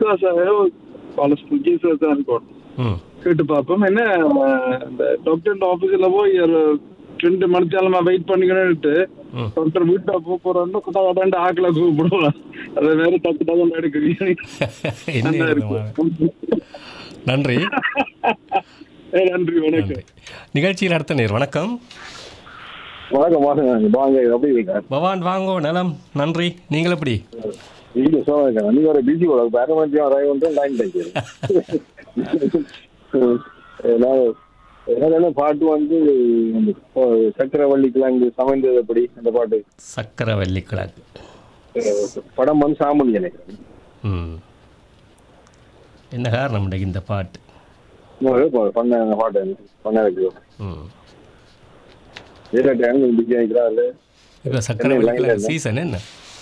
ஜேசுதாஸாவே பல ஜேசுதாஸா இருக்கும் ம் கேட்டு பார்ப்போம் என்ன அஹ், இந்த டாக்டர் ஆபீஸ்ல போய் ஒரு ரெண்டு மணித்தாலமா வெயிட் பண்ணிக்கணும்ட்டு ம் டாக்டர் வீட்டா போக போறோம்னு குட்டா கட்டாண்டு ஆக்கல கூப்பிடுவான் அதை வேற டக்கு டக்கு எடுக்கிறீங்க என்ன நல்லா விதமான- இருக்கும் நன்றி ஏய், நன்றி வணக்கம் நன்றி நிகழ்ச்சியில் அடுத்த நேர் வணக்கம் வணக்கம் வாங்க வாங்க எப்படி இருக்கீங்க பவான் வாங்கோ நலம் நன்றி நீங்கள் எப்படி நீங்க சொல்லுங்க நீங்க ஒரு பிஸி போல வேற மாதிரி வரைய வந்து லைன் டைக்கு என்ன பாட்டு வந்து இந்த சக்கரவள்ளி கிழங்கு சமைந்தது எப்படி அந்த பாட்டு சக்கரவள்ளி கிழங்கு அஹ் படம் வந்து சாமுண்டி நினைக்கிறேன் ம் என்ன காரணம் இன்றைக்கு இந்த பாட்டு இன்னொரு பா- பண்ண அந்த பாட்டு பண்ண இருக்கு ம் வேற டைம் பிஸி ஆகிக்கிறாள் இப்போ சக்கரவள்ளி கிழங்கு சீசன் என்ன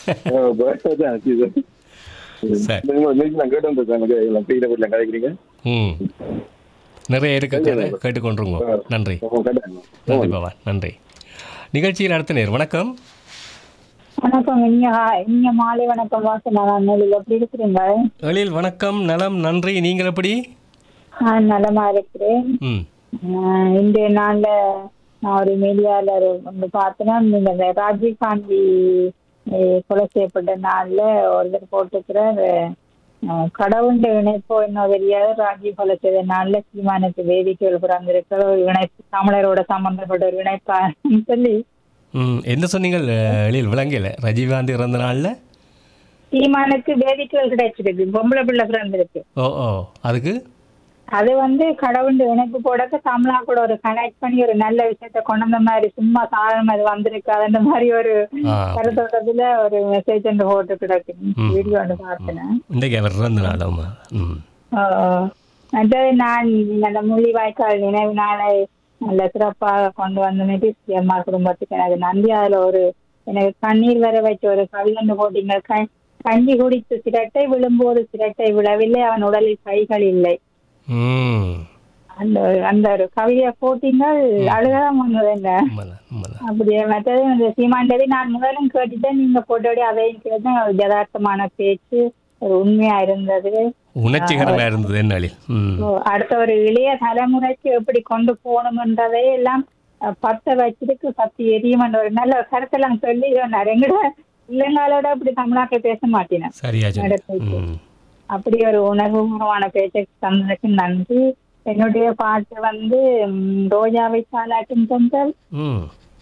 சரி. நான் கேட்டு வந்திருக்கேன் எனக்கு எல்லாம் பெரிய வீட்டில் கதைக்கிறீங்க ம் நிறைய இருக்கு கதை கேட்டுக்கொண்டுருங்க நன்றி நன்றி பவான் நன்றி நிகழ்ச்சியில் அடுத்த நேர் வணக்கம் வணக்கம் இனிய இனிய மாலை வணக்கம் வாசனா நான் நூலில் எப்படி இருக்கிறீங்க எழில் வணக்கம் நலம் நன்றி நீங்கள் எப்படி நான் நலமா இருக்கிறேன் ம் ஆஹ் இன்றைய நாள்ல நான் ஒரு மீடியால வந்து பார்த்தேன்னா நீங்க இந்த ராஜீவ் காந்தி அஹ், கொலை செய்யப்பட்ட நாள்ல ஒருத்தர் போட்டுக்கிறார் அஹ், கடவுண்ட இணைப்போ இன்னும் தெரியாது ராஜீவ் கொலை செய்த நாள்ல சீமானுக்கு வேதிக்கைகள் பிறந்திருக்கிற ஒரு இணைப்பு தமிழரோட சம்பந்தப்பட்ட ஒரு இணைப்பா சொல்லி ம் என்ன சொன்னீங்க எழில் விளங்கல ரஜினிகாந்த் இறந்த நாளில் சீமானுக்கு வேதிக்கைகள் கிடைச்சிருக்கு பொம்பளை பிள்ளை பிறந்திருக்கு ஓ ஓ அதுக்கு அது வந்து கடவுள் இணைப்பு போடக்க தமிழா கூட ஒரு கனெக்ட் பண்ணி ஒரு நல்ல விஷயத்த கொண்டு வந்த மாதிரி சும்மா சாதாரண அது வந்திருக்காது அந்த மாதிரி ஒரு ஆ கருத்தோட்டத்துல ஒரு மெசேஜ் ஒன்று போட்டு கிடக்கு ம். வீடியோ ஒன்று பார்த்தேன் இன்றைக்கு அவர் இறந்த நாளாமா ம் மற்றது நான் அந்த முள்ளிவாய்க்கால் நினைவு நாளை நல்ல சிறப்பாக கொண்டு வந்தமைக்கு அம்மா குடும்பத்துக்கு எனக்கு நன்றி அதுல ஒரு எனக்கு கண்ணீர் வர வச்ச ஒரு கவிதை போட்டீங்க க- கஞ்சி குடித்து சிரட்டை விழும்போது சிரட்டை விழவில்லை அவன் உடலில் கைகள் இல்லை ம் அந்த அந்த ஒரு கவிதையை போட்டீங்கள் அழுகதான் வந்தது என்ன உண்மைதான் உண்மைதான் அப்படியே மற்றது இந்த சீமாண்டவி நான் முதலும் கேட்டுட்டேன் நீங்க போட்டோடி அதையும் கேட்டேன் ஒரு யதார்த்தமான பேச்சு ஒரு உண்மையா இருந்தது உணர்ச்சிகரமாக இருந்தது என்ன எழில் ம் ஓ, அடுத்த ஒரு இளைய தலைமுறைக்கு எப்படி கொண்டு போகணும்ன்றதை எல்லாம் அஹ், பத்த வச்சிருக்கு பத்து எரியுமன்ற ஒரு நல்ல ஒரு கருத்தெல்லாம் சொல்லி சொன்னார் எங்கட இல்லைங்களோட அப்படி தமிழாக்கள் பேச மாட்டேன் சரியா சொன்னீங்க. நடக்குது. ம் அப்படி ஒரு உணர்வுபூர்வமான பேச்சை தந்ததுக்கு நன்றி என்னுடைய பாட்டு வந்து ம், ரோஜாவை சாலாட்டும் தொங்கல் ம்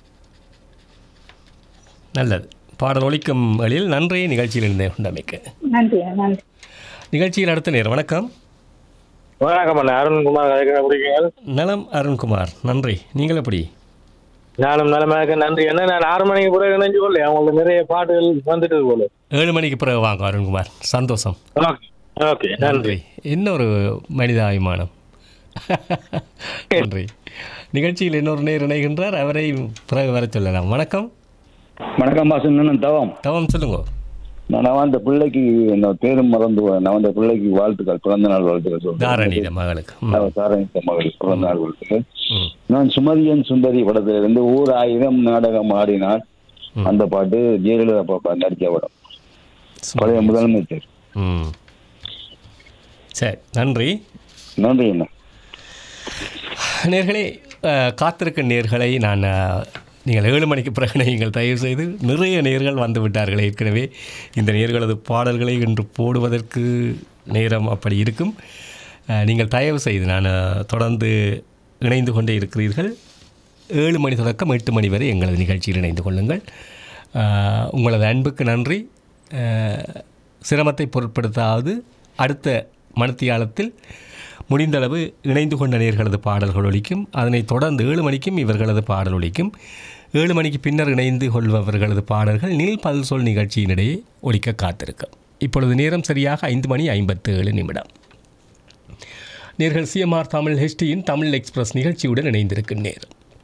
நல்லது பாடல் ஒழிக்கும் எழில் நன்றி நிகழ்ச்சியில் இருந்தே உண்டமைக்கு நன்றி நன்றி நிகழ்ச்சியில் அடுத்த நேர் வணக்கம் வணக்கம் அண்ணா அருண்குமார் கதைக்கிறேன் எப்படி இருக்கீங்க நலம் அருண்குமார் நன்றி நீங்கள் எப்படி நானும் நலமாக நன்றி என்ன நான் ஆறு மணிக்கு கூட இணைஞ்சு கொள்ள அவங்களுக்கு நிறைய பாட்டுகள் வந்துட்டு போல ஏழு மணிக்கு பிறகு வாங்க அருண்குமார் சந்தோஷம் ஓகே ஓகே நன்றி நன்றி இன்னொரு மனிதாபிமானம் நன்றி நிகழ்ச்சியில் இன்னொரு நேர் இணைகின்றார் அவரை பிறகு வர சொல்லலாம் வணக்கம் வணக்கம் பாசன் நான் தவம் தவம் சொல்லுங்க நான் அந்த பிள்ளைக்கு நான் பேரும் மறந்து போனேன். நான் அந்த பிள்ளைக்கு வாழ்த்துக்கள் பிறந்த நாள் வாழ்த்துக்கள் சொல்றேன் தாரணியில மகளுக்கு ம், அவ தாரணித்த மகள் பிறந்த நாள் வாழ்த்துக்கள் ம், நான் சுமதியன் சுந்தரி படத்துல இருந்து ஓர் ஆயிரம் நாடகம் ஆடினார் ம். அந்த பாட்டு ஜெயலலிதா பாப்பா நடிச்ச படம் பழைய முதலமைச்சர் ம் சரி நன்றி நன்றி என்ன நேர்களே அஹ், காத்திருக்கும் நேர்களை நான் அஹ், நீங்கள் ஏழு மணிக்கு பிறகு நீங்கள் தயவு செய்து நிறைய நேர்கள் வந்து விட்டார்கள் ஏற்கனவே இந்த நேர்களது பாடல்களை இன்று போடுவதற்கு நேரம் அப்படி இருக்கும் அஹ், நீங்கள் தயவு செய்து நான் அஹ், தொடர்ந்து இணைந்து கொண்டே இருக்கிறீர்கள் ஏழு மணி தொடக்கம் எட்டு மணி வரை எங்களது நிகழ்ச்சியில் இணைந்து கொள்ளுங்கள் அஹ், உங்களது அன்புக்கு நன்றி அஹ், சிரமத்தை பொருட்படுத்தாது அடுத்த மணித்தியாலத்தில் முடிந்தளவு இணைந்து கொண்ட நேர்களது பாடல்கள் ஒலிக்கும் அதனைத் தொடர்ந்து ஏழு மணிக்கும் இவர்களது பாடல் ஒலிக்கும் ஏழு மணிக்கு பின்னர் இணைந்து கொள்பவர்களது பாடல்கள் நீல் பல் சொல் நிகழ்ச்சியினிடையே ஒலிக்க காத்திருக்கும் இப்பொழுது நேரம் சரியாக ஐந்து மணி ஐம்பத்து ஏழு நிமிடம் நேர்கள் சிஎம்ஆர் தமிழ் ஹெச்டியின் தமிழ் எக்ஸ்பிரஸ் நிகழ்ச்சியுடன் இணைந்திருக்கும் நேரம்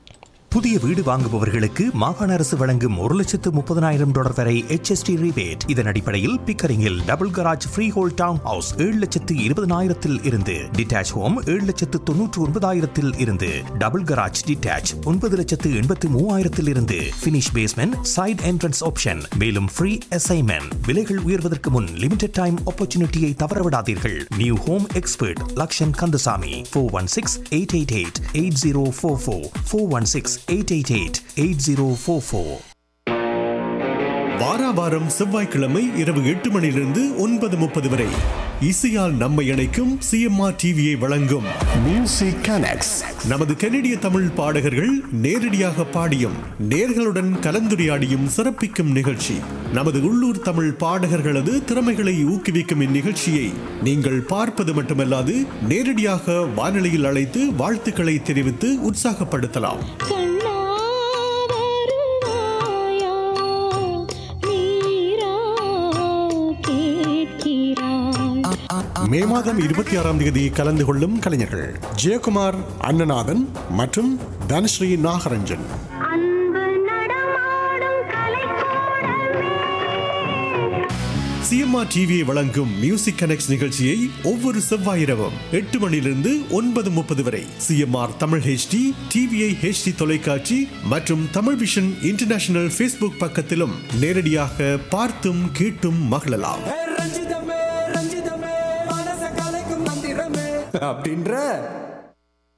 புதிய வீடு வாங்குபவர்களுக்கு மாகாண அரசு வழங்கும் ஒரு லட்சத்து முப்பதனாயிரம் டாலர் வரை HST rebate இதன் அடிப்படையில் பிக்கரிங்கில் double garage freehold townhouse ஏழு லட்சத்து இருபதனாயிரத்தில் இருந்து டிட்டாச் ஹோம் ஏழு லட்சத்து தொன்னூற்று ஒன்பதாயிரத்தில் இருந்து டபுள் கராஜ் டிட்டாச் ஒன்பது லட்சத்து எண்பத்து மூவாயிரத்தில் இருந்து finish basement side entrance option மேலும் ஃப்ரீ அசைன்மெண்ட் விலைகள் உயர்வதற்கு முன் லிமிடெட் டைம் ஆப்பர்ச்சுனிட்டியை தவறவிடாதீர்கள் new home expert Lakshan Kandasamy four one six eight eight eight eight zero four four four one six eight eight eight eight zero four four வாராவாரம் செவ்வாய்க்கிழமை இரவு எட்டு மணியிலிருந்து ஒன்பது முப்பது வரை இசையால் நம்மை இணைக்கும் சிஎம்ஆர் டிவியை வழங்கும் மியூசிக் கனெக்ட்ஸ் நமது கனடிய தமிழ் பாடகர்கள் நேரடியாக பாடியும் நேர்களுடன் கலந்துரையாடியும் சிறப்பிக்கும் நிகழ்ச்சி நமது உள்ளூர் தமிழ் பாடகர்களது திறமைகளை ஊக்குவிக்கும் இந்நிகழ்ச்சியை நீங்கள் பார்ப்பது மட்டுமல்லாது நேரடியாக வானொலியில் அழைத்து வாழ்த்துக்களை தெரிவித்து உற்சாகப்படுத்தலாம் கண்ணா வருவாயா நீரா கேட்கிறாய் மே மாதம் இருபத்தி ஆறாம் தேதி கலந்து கொள்ளும் கலைஞர்கள் ஜெயக்குமார் அண்ணநாதன் மற்றும் தனஸ்ரீ நாகரஞ்சன் அன்பு நடமாடும் கலைக்கூடமே சிஎம்ஆர் டிவியை வழங்கும் மியூசிக் கனெக்ட் நிகழ்ச்சியை ஒவ்வொரு செவ்வாய் இரவும் எட்டு மணியிலிருந்து ஒன்பது முப்பது வரை CMR Tamil HD TVI HD தொலைக்காட்சி மற்றும் தமிழ் விஷன் இன்டர்நேஷனல் ஃபேஸ்புக் பக்கத்திலும் நேரடியாக பார்த்தும் கேட்டும் மகிழலாம் ரஞ்சிதமே ரஞ்சிதமே மனச கலைக்கும் மந்திரமே அப்படின்ற